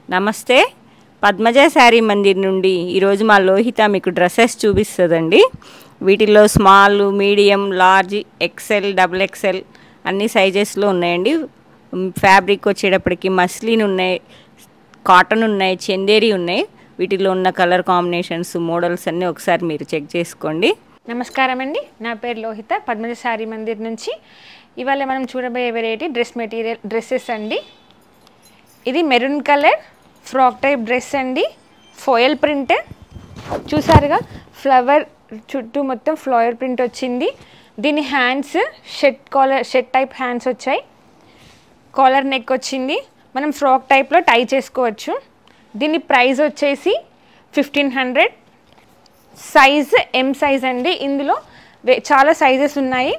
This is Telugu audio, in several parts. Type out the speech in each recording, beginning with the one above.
నమస్తే పద్మజ శారీ మందిర్ నుండి ఈరోజు మా లోహిత మీకు డ్రెస్సెస్ చూపిస్తుందండి వీటిల్లో small medium large XL double XL అన్ని సైజెస్లో ఉన్నాయండి ఫ్యాబ్రిక్ వచ్చేటప్పటికి మస్లిన్ ఉన్నాయి కాటన్ ఉన్నాయి చందేరి ఉన్నాయి వీటిలో ఉన్న కలర్ కాంబినేషన్స్ మోడల్స్ అన్నీ ఒకసారి మీరు చెక్ చేసుకోండి నమస్కారం అండి నా పేరు లోహిత పద్మజ శారీ మందిర్ నుంచి ఇవాళ మనం చూడబోయే వెరైటీ డ్రెస్ మెటీరియల్ డ్రెస్సెస్ అండి ఇది maroon colour frock type dress అండి ఫోయల్ ప్రింట్ చూసారుగా ఫ్లవర్ చుట్టూ మొత్తం ఫ్లవర్ ప్రింట్ వచ్చింది దీని hands shirt collar shirt type hands వచ్చాయి కాలర్ నెక్ వచ్చింది మనం ఫ్రాక్ టైప్లో టై చేసుకోవచ్చు దీని ప్రైస్ వచ్చేసి fifteen hundred size M size అండి ఇందులో వే- చాలా సైజెస్ ఉన్నాయి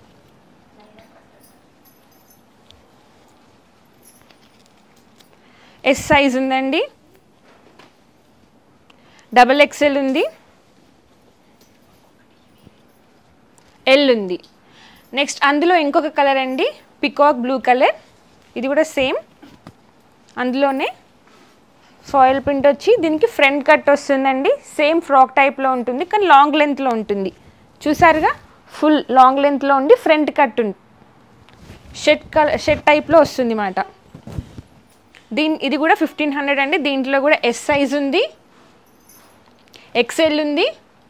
ఎస్ సైజ్ ఉందండి డబల్ ఎక్స్ఎల్ ఉంది ఎల్ ఉంది నెక్స్ట్ అందులో ఇంకొక కలర్ అండి పికాక్ బ్లూ కలర్ ఇది కూడా సేమ్ అందులోనే ఫాయిల్ ప్రింట్ వచ్చి దీనికి ఫ్రంట్ కట్ వస్తుందండి సేమ్ ఫ్రాక్ టైప్లో ఉంటుంది కానీ లాంగ్ లెంత్లో ఉంటుంది చూసారుగా ఫుల్ లాంగ్ లెంత్లో ఉండి ఫ్రంట్ కట్ ఉంది షెట్ కలర్ షెట్ టైప్లో వస్తుంది మాట దీని ఇది కూడా ఫిఫ్టీన్ హండ్రెడ్ అండి దీంట్లో కూడా ఎస్ సైజ్ ఉంది ఎక్స్ఎల్ ఉంది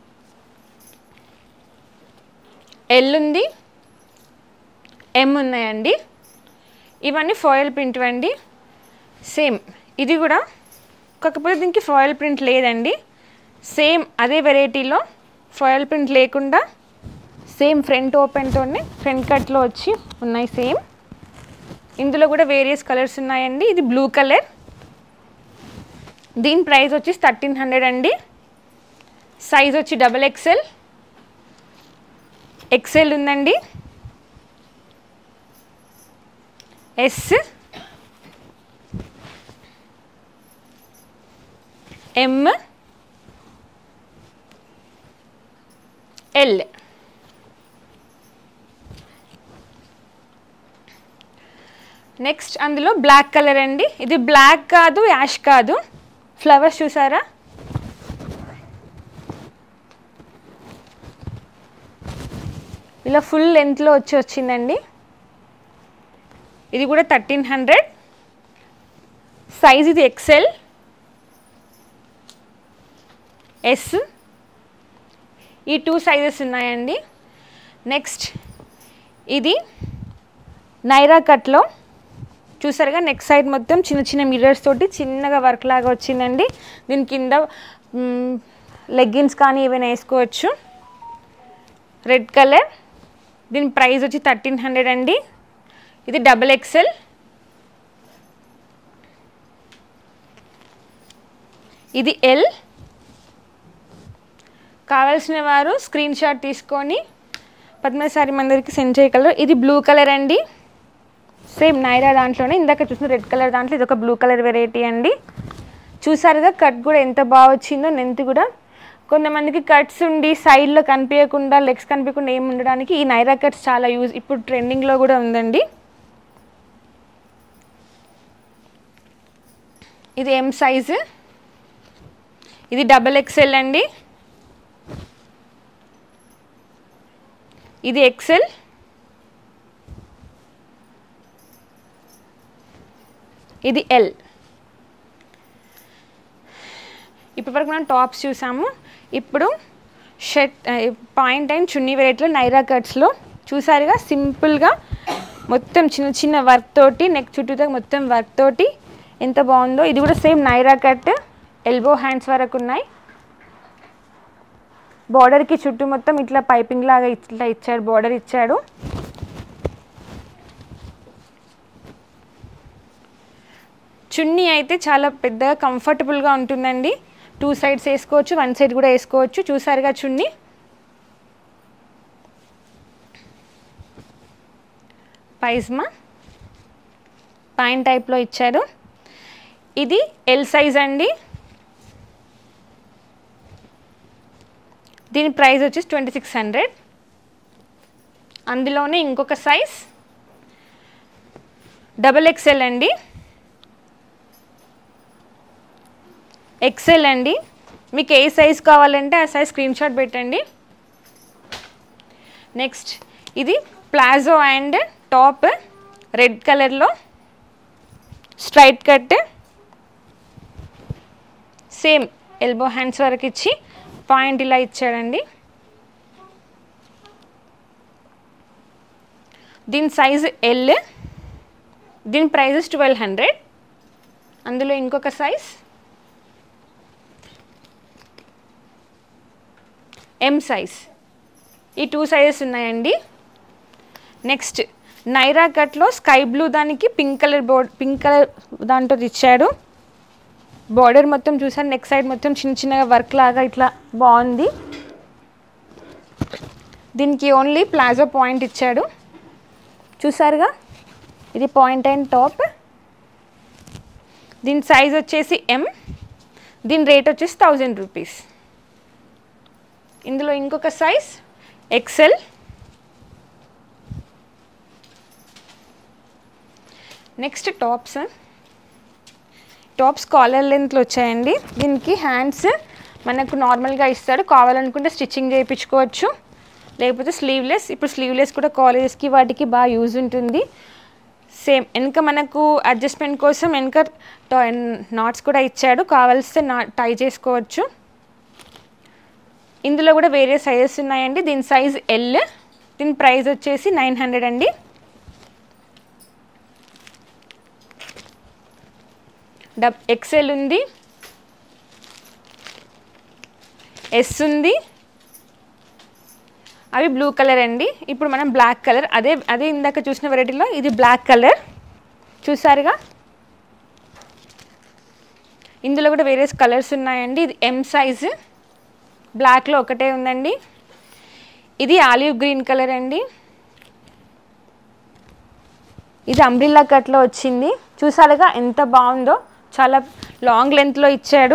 ఎల్ ఉంది ఎం ఉన్నాయండి ఇవన్నీ ఫాయిల్ ప్రింట్ అండి సేమ్ ఇది కూడా కాకపోతే దీనికి ఫాయిల్ ప్రింట్ లేదండి సేమ్ అదే వెరైటీలో ఫాయిల్ ప్రింట్ లేకుండా సేమ్ ఫ్రంట్ ఓపెన్తోనే ఫ్రంట్ కట్లో వచ్చి ఉన్నాయి సేమ్ ఇందులో కూడా వేరియస్ కలర్స్ ఉన్నాయండి ఇది బ్లూ కలర్ దీని ప్రైస్ వచ్చి థర్టీన్ హండ్రెడ్ అండి సైజ్ వచ్చి డబల్ ఎక్సెల్ ఎక్సెల్ ఉందండి ఎస్ ఎం ఎల్ నెక్స్ట్ అందులో బ్లాక్ కలర్ అండి ఇది బ్లాక్ కాదు యాష్ కాదు ఫ్లవర్స్ చూసారా ఇలా ఫుల్ లెంత్లో వచ్చి వచ్చిందండి ఇది కూడా థర్టీన్ హండ్రెడ్ సైజ్ ఇది ఎక్సెల్ ఎస్ ఈ టూ సైజెస్ ఉన్నాయండి నెక్స్ట్ ఇది నైరా కట్లో చూసారుగా నెక్ సైడ్ మొత్తం చిన్న చిన్న మిర్రర్స్ తోటి చిన్నగా వర్క్ లాగా వచ్చిందండి దీని కింద లెగ్గిన్స్ కానీ ఏమైనా వేసుకోవచ్చు రెడ్ కలర్ దీని ప్రైస్ వచ్చి థర్టీన్ హండ్రెడ్ అండి ఇది డబల్ ఎక్సెల్ ఇది ఎల్ కావాల్సిన వారు స్క్రీన్ షాట్ తీసుకొని పద్మశారి మందిరికి సెండ్ చేయగలరు ఇది బ్లూ కలర్ అండి సేమ్ నైరా దాంట్లోనే ఇందాక చూసిన రెడ్ కలర్ దాంట్లో ఇది ఒక బ్లూ కలర్ వెరైటీ అండి చూసారుగా కట్ కూడా ఎంత బాగా వచ్చిందో నెంత్ కూడా కొంతమందికి కట్స్ ఉండి సైడ్లో కనిపించకుండా లెగ్స్ కనిపించకుండా ఏమి ఉండడానికి ఈ నైరా కట్స్ చాలా యూజ్ ఇప్పుడు ట్రెండింగ్లో కూడా ఉందండి ఇది ఎం సైజు ఇది డబల్ ఎక్సెల్ అండి ఇది ఎక్సెల్ ఇది ఎల్ ఇప్పటివరకు మనం టాప్స్ చూసాము ఇప్పుడు షర్ట్ పాయింట్ అండ్ చున్నీ వెరైటీలో నైరా కట్స్లో చూసారుగా సింపుల్గా మొత్తం చిన్న చిన్న వర్క్ తోటి నెక్ చుట్టూతో మొత్తం వర్క్ తోటి ఎంత బాగుందో ఇది కూడా same Naira cut elbow hands వరకు ఉన్నాయి బార్డర్కి చుట్టూ మొత్తం ఇట్లా పైపింగ్ లాగా ఇట్లా ఇచ్చాడు బార్డర్ ఇచ్చాడు చున్నీ అయితే చాలా పెద్దగా కంఫర్టబుల్గా ఉంటుందండి టూ సైడ్స్ వేసుకోవచ్చు వన్ సైడ్ కూడా వేసుకోవచ్చు చూసారుగా చున్నీ పైజ్మా పాయింట్ టైప్లో ఇచ్చారు ఇది ఎల్ సైజ్ అండి దీని ప్రైస్ వచ్చేసి ట్వంటీ సిక్స్ హండ్రెడ్ అందులోనే ఇంకొక సైజ్ డబల్ ఎక్స్ఎల్ అండి ఎక్సెల్ అండి మీకు ఏ సైజ్ కావాలంటే ఆ సైజ్ స్క్రీన్ షాట్ పెట్టండి నెక్స్ట్ ఇది ప్లాజో అండ్ టాప్ రెడ్ కలర్లో straight cut same elbow hands వరకు ఇచ్చి పాయింట్ ఇలా ఇచ్చాడండి దీని సైజ్ ఎల్ దీని ప్రైజెస్ ట్వెల్వ్ హండ్రెడ్ అందులో ఇంకొక సైజ్ ఎం సైజ్ ఈ టూ సైజెస్ ఉన్నాయండి నెక్స్ట్ నైరా కట్లో స్కై బ్లూ దానికి pink colour border pink colour దాంతో ఇచ్చాడు బార్డర్ మొత్తం చూసాను నెక్ సైడ్ మొత్తం చిన్న చిన్నగా వర్క్ లాగా ఇట్లా బాగుంది దీనికి ఓన్లీ ప్లాజో పాయింట్ ఇచ్చాడు చూసారుగా ఇది పాయింట్ అండ్ టాప్ దీని సైజ్ వచ్చేసి ఎం దీని రేట్ వచ్చేసి థౌజండ్ రూపీస్ ఇందులో ఇంకొక size XL next tops tops collar లెంత్లో వచ్చాయండి దీనికి హ్యాండ్స్ మనకు నార్మల్గా ఇస్తాడు కావాలనుకుంటే స్టిచ్చింగ్ చేయించుకోవచ్చు లేకపోతే స్లీవ్లెస్ ఇప్పుడు స్లీవ్లెస్ కూడా కాలేజెస్కి వాటికి బాగా యూజ్ ఉంటుంది సేమ్ వెనక మనకు అడ్జస్ట్మెంట్ కోసం వెనక నాట్స్ కూడా ఇచ్చాడు కావాల్స్తే నా టై చేసుకోవచ్చు ఇందులో కూడా వేరే సైజెస్ ఉన్నాయండి దీని సైజ్ ఎల్ దీని ప్రైస్ వచ్చేసి నైన్ హండ్రెడ్ అండి డబ్ ఎక్సెల్ ఉంది ఎస్ ఉంది అవి బ్లూ కలర్ అండి ఇప్పుడు మనం బ్లాక్ కలర్ అదే అదే ఇందాక చూసిన వెరైటీలో ఇది బ్లాక్ కలర్ చూసారుగా ఇందులో కూడా వేరే కలర్స్ ఉన్నాయండి ఇది ఎం సైజ్ బ్లాక్లో ఒకటే ఉందండి ఇది ఆలివ్ గ్రీన్ కలర్ అండి ఇది అంబ్రిల్లా కట్లో వచ్చింది చూసారుగా ఎంత బాగుందో చాలా లాంగ్ లెంత్లో ఇచ్చాడు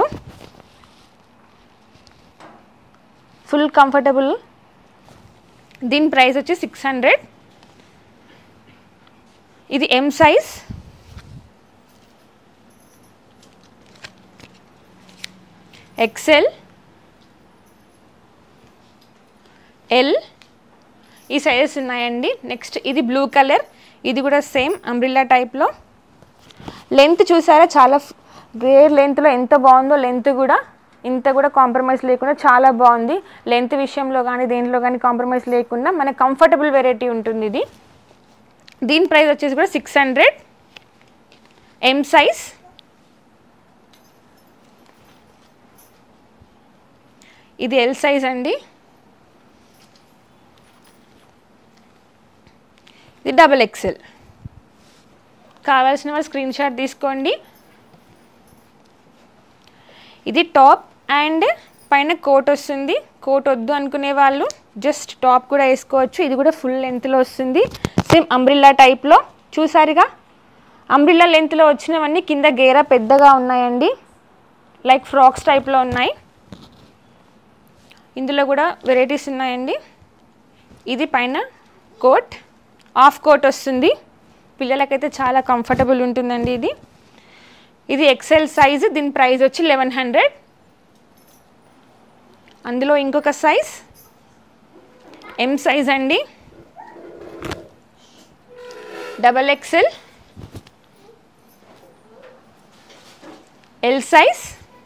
ఫుల్ కంఫర్టబుల్ దీని ప్రైస్ వచ్చి సిక్స్ హండ్రెడ్ ఇది ఎం సైజ్ ఎక్సెల్ ఎల్ ఈ సైజెస్ ఉన్నాయండి నెక్స్ట్ ఇది బ్లూ కలర్ ఇది కూడా సేమ్ అంబ్రిల్లా టైప్లో లెంత్ చూసారా చాలా గ్రేట్ లెంత్లో ఎంత బాగుందో లెంత్ కూడా ఇంత కూడా కాంప్రమైజ్ లేకుండా చాలా బాగుంది లెంత్ విషయంలో కానీ దేంట్లో కానీ కాంప్రమైజ్ లేకుండా మన కంఫర్టబుల్ వెరైటీ ఉంటుంది ఇది దీని ప్రైస్ వచ్చేసి కూడా సిక్స్ హండ్రెడ్ ఎం సైజ్ ఇది ఎల్ సైజ్ అండి ఇది డబల్ ఎక్సెల్ కావాల్సిన వాళ్ళు స్క్రీన్ షాట్ తీసుకోండి ఇది టాప్ అండ్ పైన కోట్ వస్తుంది కోట్ వద్దు అనుకునే వాళ్ళు జస్ట్ టాప్ కూడా వేసుకోవచ్చు ఇది కూడా ఫుల్ లెంత్లో వస్తుంది సేమ్ అంబ్రిల్లా టైప్లో చూసారుగా అంబ్రిల్లా లెంత్లో వచ్చినవన్నీ కింద గేరా పెద్దగా ఉన్నాయండి లైక్ ఫ్రాక్స్ టైప్లో ఉన్నాయి ఇందులో కూడా వెరైటీస్ ఉన్నాయండి ఇది పైన కోట్ హాఫ్ కోట్ వస్తుంది పిల్లలకైతే చాలా కంఫర్టబుల్ ఉంటుందండి ఇది ఇది ఎక్సెల్ సైజ్ దీని ప్రైస్ వచ్చి లెవెన్ హండ్రెడ్ అందులో ఇంకొక సైజ్ ఎం సైజ్ అండి double XL L size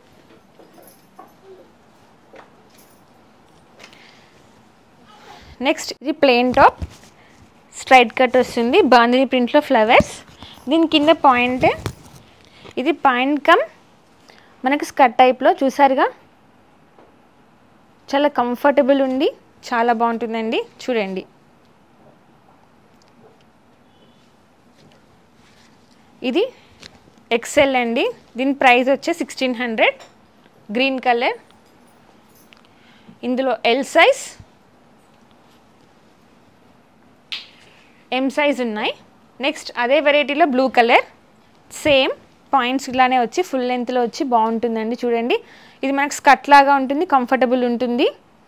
next ఇది ప్లెయిన్ టాప్ స్ట్రైట్ కట్ వస్తుంది బాందిని ప్రింట్లో ఫ్లవర్స్ దీని కింద పాయింట్ ఇది పాయింట్ కమ్ మనకి స్కర్ట్ టైప్లో చూసారుగా చాలా కంఫర్టబుల్ ఉంది చాలా బాగుంటుందండి చూడండి ఇది ఎక్సెల్ అండి దీని ప్రైస్ వచ్చే సిక్స్టీన్ హండ్రెడ్ గ్రీన్ కలర్ ఇందులో ఎల్ సైజ్ ఎం సైజ్ ఉన్నాయి నెక్స్ట్ అదే వెరైటీలో బ్లూ కలర్ సేమ్ పాయింట్స్ ఇలానే వచ్చి ఫుల్ లెంత్లో వచ్చి బాగుంటుందండి చూడండి ఇది మనకు స్కట్ లాగా ఉంటుంది కంఫర్టబుల్ ఉంటుంది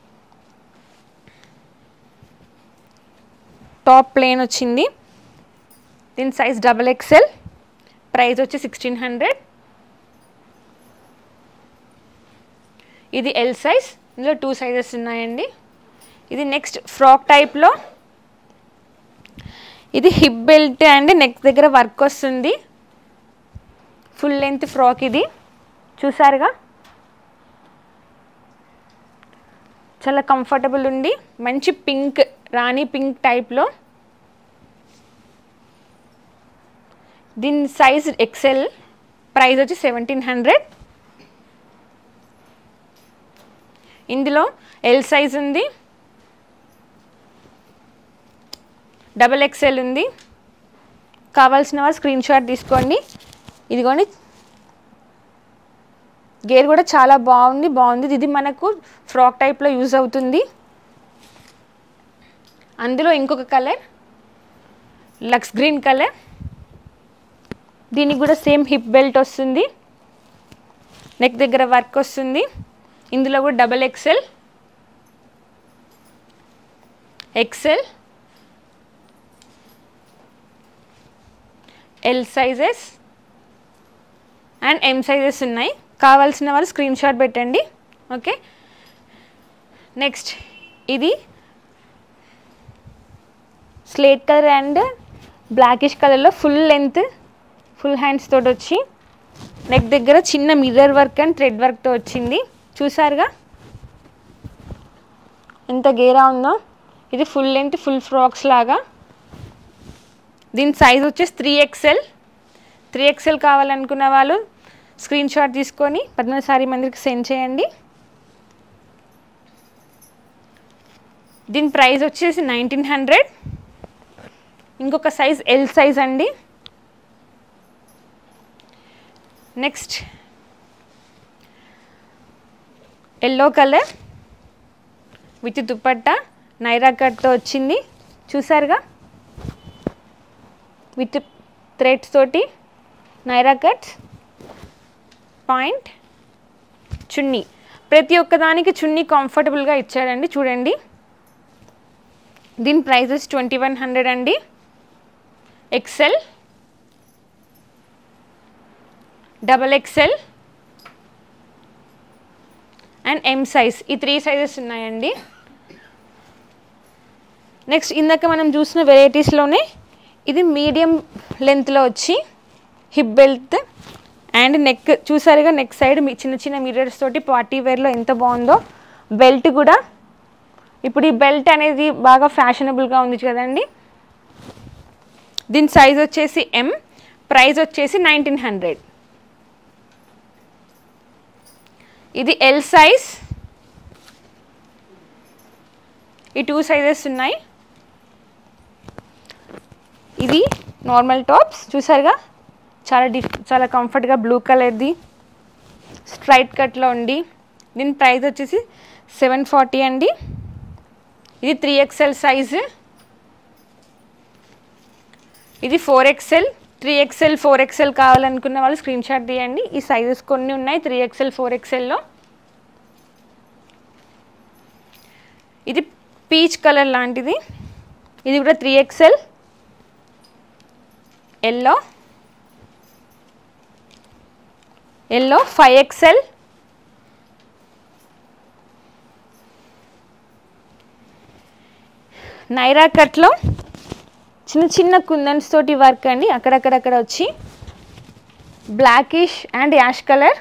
టాప్ ప్లేన్ వచ్చింది దీని సైజ్ డబల్ ఎక్సెల్ ప్రైస్ వచ్చి సిక్స్టీన్ హండ్రెడ్ ఇది ఎల్ సైజ్ ఇందులో టూ సైజెస్ ఉన్నాయండి ఇది నెక్స్ట్ ఫ్రాక్ టైప్లో ఇది హిప్ బెల్ట్ అండ్ నెక్ దగ్గర వర్క్ వస్తుంది ఫుల్ లెంత్ ఫ్రాక్ ఇది చూసారుగా చాలా కంఫర్టబుల్ ఉంది మంచి పింక్ రాణి పింక్ టైప్లో దీని సైజ్ ఎక్సెల్ ప్రైస్ వచ్చి సెవెంటీన్ హండ్రెడ్ ఇందులో ఎల్ సైజ్ ఉంది డబల్ ఎక్స్ఎల్ ఉంది కావాల్సిన వాళ్ళు స్క్రీన్ షాట్ తీసుకోండి ఇదిగోండి గేర్ కూడా చాలా బాగుంది బాగుంది ఇది మనకు ఫ్రాక్ టైప్లో యూజ్ అవుతుంది అందులో ఇంకొక కలర్ లక్స్ గ్రీన్ కలర్ దీనికి కూడా సేమ్ హిప్ బెల్ట్ వస్తుంది నెక్ దగ్గర వర్క్ వస్తుంది ఇందులో కూడా double XL XL L sizes and M sizes ఉన్నాయి కావాల్సిన వాళ్ళు స్క్రీన్ షాట్ పెట్టండి ఓకే నెక్స్ట్ ఇది స్లేట్ కలర్ అండ్ బ్లాకిష్ కలర్లో ఫుల్ లెంత్ ఫుల్ హ్యాండ్స్ తోటి వచ్చి నెక్ దగ్గర చిన్న మిర్రర్ వర్క్ అండ్ థ్రెడ్ వర్క్తో వచ్చింది చూసారుగా ఎంత గేరా ఉందో ఇది ఫుల్ లెంత్ ఫుల్ ఫ్రాక్స్ లాగా దీని సైజ్ వచ్చేసి త్రీ ఎక్స్ఎల్ త్రీ ఎక్స్ఎల్ కావాలనుకున్న వాళ్ళు స్క్రీన్ షాట్ తీసుకొని పద్నాలుగు సారీ మందికి సెండ్ చేయండి దీని ప్రైస్ వచ్చేసి నైన్టీన్ హండ్రెడ్ ఇంకొక సైజ్ ఎల్ సైజ్ అండి next yellow colour with dupatta Naira కట్తో వచ్చింది చూసారుగా విత్ థ్రెడ్స్ తోటి నైరా కట్స్ పాయింట్ చున్నీ ప్రతి ఒక్కదానికి చున్నీ కంఫర్టబుల్గా ఇచ్చాడండి చూడండి దీని ప్రైజెస్ ట్వంటీ వన్ హండ్రెడ్ అండి XL double XL and M size ఈ త్రీ సైజెస్ ఉన్నాయండి నెక్స్ట్ ఇందాక మనం చూసిన వెరైటీస్లోనే ఇది మీడియం లెంత్లో వచ్చి హిప్ బెల్ట్ అండ్ నెక్ చూసారుగా నెక్ సైడ్ మీ చిన్న చిన్న మిర్రర్స్ తోటి పార్టీ వేర్లో ఎంత బాగుందో బెల్ట్ కూడా ఇప్పుడు ఈ బెల్ట్ అనేది బాగా ఫ్యాషనబుల్గా ఉంది కదండి దీని సైజ్ వచ్చేసి ఎం ప్రైస్ వచ్చేసి నైన్టీన్ హండ్రెడ్ ఇది ఎల్ సైజ్ ఈ టూ సైజెస్ ఉన్నాయి ఇది నార్మల్ టాప్స్ చూసారుగా చాలా డిఫ్ చాలా కంఫర్ట్గా బ్లూ కలర్ది స్ట్రైట్ కట్లో ఉండి దీని ప్రైస్ వచ్చేసి సెవెన్ ఫార్టీ అండి ఇది త్రీ ఎక్స్ఎల్ సైజు ఇది four XL three XL four XL కావాలనుకున్న వాళ్ళు స్క్రీన్ షాట్ తీయండి ఈ సైజెస్ కొన్ని ఉన్నాయి త్రీ ఎక్స్ఎల్ ఫోర్ ఎక్స్ఎల్లో ఇది పీచ్ కలర్ లాంటిది ఇది కూడా three XL yellow yellow five XL Naira కట్లో చిన్న చిన్న కుందన్స్ తోటి వర్క్ అండి అక్కడక్కడక్కడ వచ్చి blackish and ash colour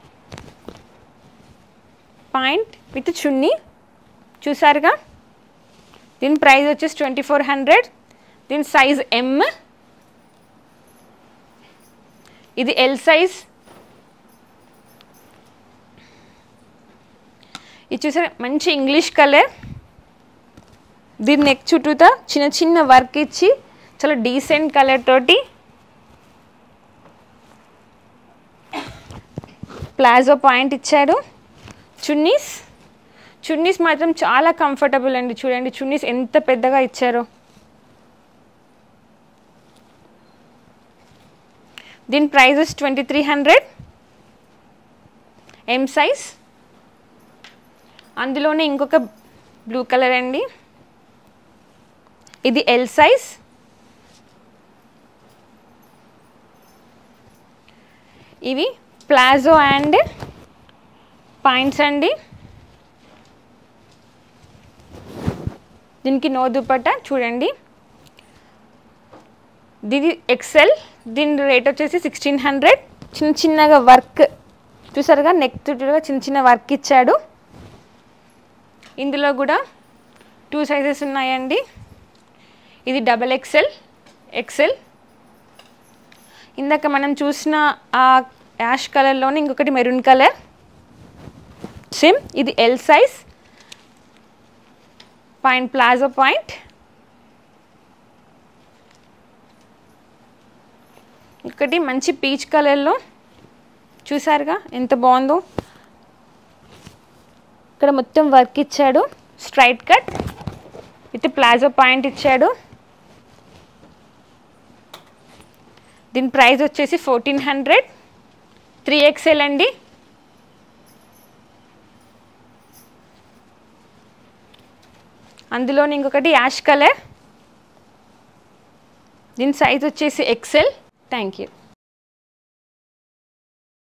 pant with chunni చూసారుగా దీని ప్రైస్ వచ్చేసి ట్వంటీ ఫోర్ హండ్రెడ్ దీని సైజ్ ఎమ్ ఇది ఎల్ సైజ్ ఇది చూసారా మంచి ఇంగ్లీష్ కలర్ దీని నెక్ చుట్టూతా చిన్న చిన్న వర్క్ ఇచ్చి చాలా డీసెంట్ కలర్ తోటి ప్లాజో పాయింట్ ఇచ్చాడు చున్నీస్ చున్నీస్ మాత్రం చాలా కంఫర్టబుల్ అండి చూడండి చున్నీస్ ఎంత పెద్దగా ఇచ్చారో దీని prices twenty three hundred M size అందులోనే ఇంకొక బ్లూ కలర్ అండి ఇది ఎల్ సైజ్ ఇవి ప్లాజో అండ్ పాయింట్స్ అండి దీనికి నో దుపట్టా చూడండి దీని ఎక్సెల్ దీని రేట్ వచ్చేసి సిక్స్టీన్ హండ్రెడ్ చిన్న చిన్నగా వర్క్ చూసారుగా నెక్ చుట్టూగా చిన్న చిన్న వర్క్ ఇచ్చాడు ఇందులో కూడా టూ సైజెస్ ఉన్నాయండి ఇది డబల్ ఎక్సెల్ ఎక్సెల్ ఇందాక మనం చూసిన ఆ యాష్ కలర్లోనే ఇంకొకటి మెరూన్ కలర్ సేమ్ ఇది L size pant palazzo pant ఒకటి మంచి పీచ్ కలర్లో చూసారుగా ఎంత బాగుందో ఇక్కడ మొత్తం వర్క్ ఇచ్చాడు straight cut with palazzo pant ఇచ్చాడు దీని ప్రైస్ వచ్చేసి ఫోర్టీన్ హండ్రెడ్ త్రీ ఎక్స్ఎల్ అండి అందులో ఇంకొకటి యాష్ కలర్ దీని సైజ్ వచ్చేసి ఎక్సెల్ థ్యాంక్ యూ